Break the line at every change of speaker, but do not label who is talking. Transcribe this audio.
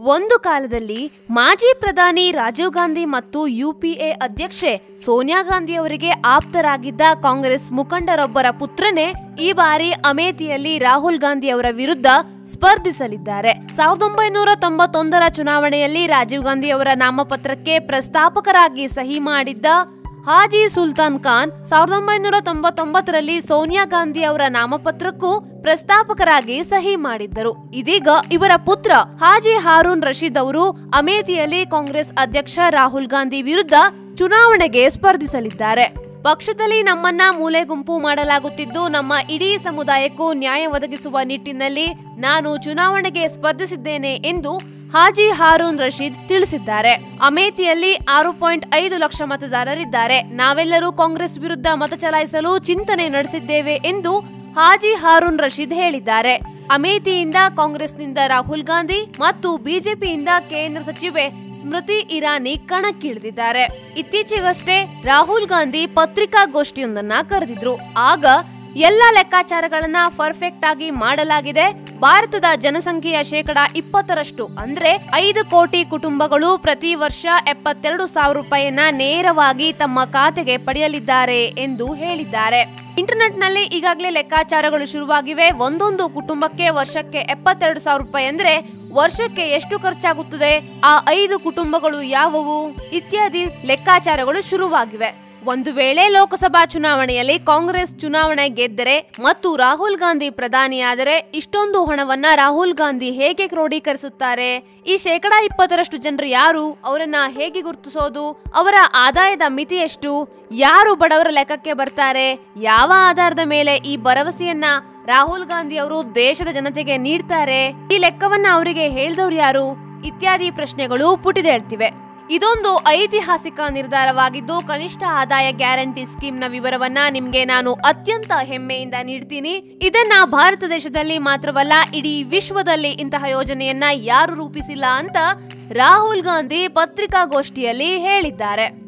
ಒಂದು ಕಾಲದಲ್ಲಿ ಮಾಜಿ ಪ್ರಧಾನಿ ರಾಜೀವ್ ಗಾಂಧಿ ಮತ್ತು ಯುಪಿಎ ಅಧ್ಯಕ್ಷೆ ಸೋನಿಯಾ ಗಾಂಧಿ ಅವರಿಗೆ ಆಪ್ತರಾಗಿದ್ದ ಕಾಂಗ್ರೆಸ್ ಮುಖಂಡರೊಬ್ಬರ ಪುತ್ರನೇ ಈ ಬಾರಿ ಅಮೇಥಿಯಲ್ಲಿ ರಾಹುಲ್ ಗಾಂಧಿ ಅವರ ವಿರುದ್ಧ ಸ್ಪರ್ಧಿಸಲಿದ್ದಾರೆ ಸಾವಿರದ ಒಂಬೈನೂರ ತೊಂಬತ್ತೊಂದರ ಚುನಾವಣೆಯಲ್ಲಿ ರಾಜೀವ್ ಗಾಂಧಿ ಅವರ ನಾಮಪತ್ರಕ್ಕೆ ಪ್ರಸ್ತಾಪಕರಾಗಿ ಸಹಿ ಮಾಡಿದ್ದ ಹಾಜಿ ಸುಲ್ತಾನ್ ಖಾನ್ ಸಾವಿರದ ಒಂಬೈನೂರ ತೊಂಬತ್ತೊಂಬತ್ತರಲ್ಲಿ ಸೋನಿಯಾ ಗಾಂಧಿ ಅವರ ನಾಮಪತ್ರಕ್ಕೂ ಪ್ರಸ್ತಾಪಕರಾಗಿ ಸಹಿ ಮಾಡಿದ್ದರು ಇದೀಗ ಇವರ ಪುತ್ರ ಹಾಜಿ ಹಾರೂನ್ ರಶೀದ್ ಅವರು ಅಮೇಥಿಯಲ್ಲಿ ಕಾಂಗ್ರೆಸ್ ಅಧ್ಯಕ್ಷ ರಾಹುಲ್ ಗಾಂಧಿ ವಿರುದ್ಧ ಚುನಾವಣೆಗೆ ಸ್ಪರ್ಧಿಸಲಿದ್ದಾರೆ ಪಕ್ಷದಲ್ಲಿ ನಮ್ಮನ್ನ ಮೂಲೆ ಗುಂಪು ಮಾಡಲಾಗುತ್ತಿದ್ದು ನಮ್ಮ ಇಡೀ ಸಮುದಾಯಕ್ಕೂ ನ್ಯಾಯ ಒದಗಿಸುವ ನಿಟ್ಟಿನಲ್ಲಿ ನಾನು ಚುನಾವಣೆಗೆ ಸ್ಪರ್ಧಿಸಿದ್ದೇನೆ ಎಂದು ಹಾಜಿ ಹಾರೂನ್ ರಶೀದ್ ತಿಳಿಸಿದ್ದಾರೆ ಅಮೇಥಿಯಲ್ಲಿ ಆರು ಪಾಯಿಂಟ್ ಐದು ಲಕ್ಷ ಮತದಾರರಿದ್ದಾರೆ ನಾವೆಲ್ಲರೂ ಕಾಂಗ್ರೆಸ್ ವಿರುದ್ಧ ಮತ ಚಲಾಯಿಸಲು ಚಿಂತನೆ ನಡೆಸಿದ್ದೇವೆ ಎಂದು ಹಾಜಿ ಹಾರೂನ್ ರಶೀದ್ ಹೇಳಿದ್ದಾರೆ ಅಮೇಥಿಯಿಂದ ಕಾಂಗ್ರೆಸ್ನಿಂದ ರಾಹುಲ್ ಗಾಂಧಿ ಮತ್ತು ಬಿಜೆಪಿಯಿಂದ ಕೇಂದ್ರ ಸಚಿವೆ ಸ್ಮೃತಿ ಇರಾನಿ ಕಣಕ್ಕಿಳಿದಿದ್ದಾರೆ ಇತ್ತೀಚೆಗಷ್ಟೇ ರಾಹುಲ್ ಗಾಂಧಿ ಪತ್ರಿಕಾಗೋಷ್ಠಿಯೊಂದನ್ನ ಕರೆದಿದ್ರು ಆಗ ಎಲ್ಲ ಲೆಕ್ಕಾಚಾರಗಳನ್ನ ಪರ್ಫೆಕ್ಟ್ ಆಗಿ ಮಾಡಲಾಗಿದೆ ಭಾರತದ ಜನಸಂಖ್ಯೆಯ ಶೇಕಡ ಇಪ್ಪತ್ತರಷ್ಟು ಅಂದ್ರೆ ಐದು ಕೋಟಿ ಕುಟುಂಬಗಳು ಪ್ರತಿ ವರ್ಷ ಎಪ್ಪತ್ತೆರಡು ಸಾವಿರ ರೂಪಾಯಿಯನ್ನ ನೇರವಾಗಿ ತಮ್ಮ ಖಾತೆಗೆ ಪಡೆಯಲಿದ್ದಾರೆ ಎಂದು ಹೇಳಿದ್ದಾರೆ ಇಂಟರ್ನೆಟ್ ನಲ್ಲಿ ಈಗಾಗಲೇ ಲೆಕ್ಕಾಚಾರಗಳು ಶುರುವಾಗಿವೆ ಒಂದೊಂದು ಕುಟುಂಬಕ್ಕೆ ವರ್ಷಕ್ಕೆ ಎಪ್ಪತ್ತೆರಡು ಸಾವಿರ ರೂಪಾಯಿ ಅಂದ್ರೆ ವರ್ಷಕ್ಕೆ ಎಷ್ಟು ಖರ್ಚಾಗುತ್ತದೆ ಆ ಐದು ಕುಟುಂಬಗಳು ಯಾವುವು ಇತ್ಯಾದಿ ಲೆಕ್ಕಾಚಾರಗಳು ಶುರುವಾಗಿವೆ ಒಂದು ವೇಳೆ ಲೋಕಸಭಾ ಚುನಾವಣೆಯಲ್ಲಿ ಕಾಂಗ್ರೆಸ್ ಚುನಾವಣೆ ಗೆದ್ದರೆ ಮತ್ತು ರಾಹುಲ್ ಗಾಂಧಿ ಪ್ರಧಾನಿಯಾದರೆ ಇಷ್ಟೊಂದು ಹಣವನ್ನ ರಾಹುಲ್ ಗಾಂಧಿ ಹೇಗೆ ಕ್ರೋಢೀಕರಿಸುತ್ತಾರೆ ಈ ಶೇಕಡಾ ಇಪ್ಪತ್ತರಷ್ಟು ಜನರು ಯಾರು ಅವರನ್ನ ಹೇಗೆ ಗುರುತಿಸೋದು ಅವರ ಆದಾಯದ ಮಿತಿ ಎಷ್ಟು ಯಾರು ಬಡವರ ಲೆಕ್ಕಕ್ಕೆ ಬರ್ತಾರೆ ಯಾವ ಆಧಾರದ ಮೇಲೆ ಈ ಭರವಸೆಯನ್ನ ರಾಹುಲ್ ಗಾಂಧಿ ಅವರು ದೇಶದ ಜನತೆಗೆ ನೀಡ್ತಾರೆ ಈ ಲೆಕ್ಕವನ್ನ ಅವರಿಗೆ ಹೇಳಿದವರು ಯಾರು ಇತ್ಯಾದಿ ಪ್ರಶ್ನೆಗಳು ಪುಟಿದೇಳ್ತಿವೆ ಇದೊಂದು ಐತಿಹಾಸಿಕ ನಿರ್ಧಾರವಾಗಿದ್ದು ಕನಿಷ್ಠ ಆದಾಯ ಗ್ಯಾರಂಟಿ ಸ್ಕೀಮ್ನ ವಿವರವನ್ನ ನಿಮ್ಗೆ ನಾನು ಅತ್ಯಂತ ಹೆಮ್ಮೆಯಿಂದ ನೀಡ್ತೀನಿ ಇದನ್ನ ಭಾರತ ದೇಶದಲ್ಲಿ ಮಾತ್ರವಲ್ಲ ಇಡೀ ವಿಶ್ವದಲ್ಲಿ ಇಂತಹ ಯೋಜನೆಯನ್ನ ಯಾರು ರೂಪಿಸಿಲ್ಲ ಅಂತ ರಾಹುಲ್ ಗಾಂಧಿ ಪತ್ರಿಕಾಗೋಷ್ಠಿಯಲ್ಲಿ ಹೇಳಿದ್ದಾರೆ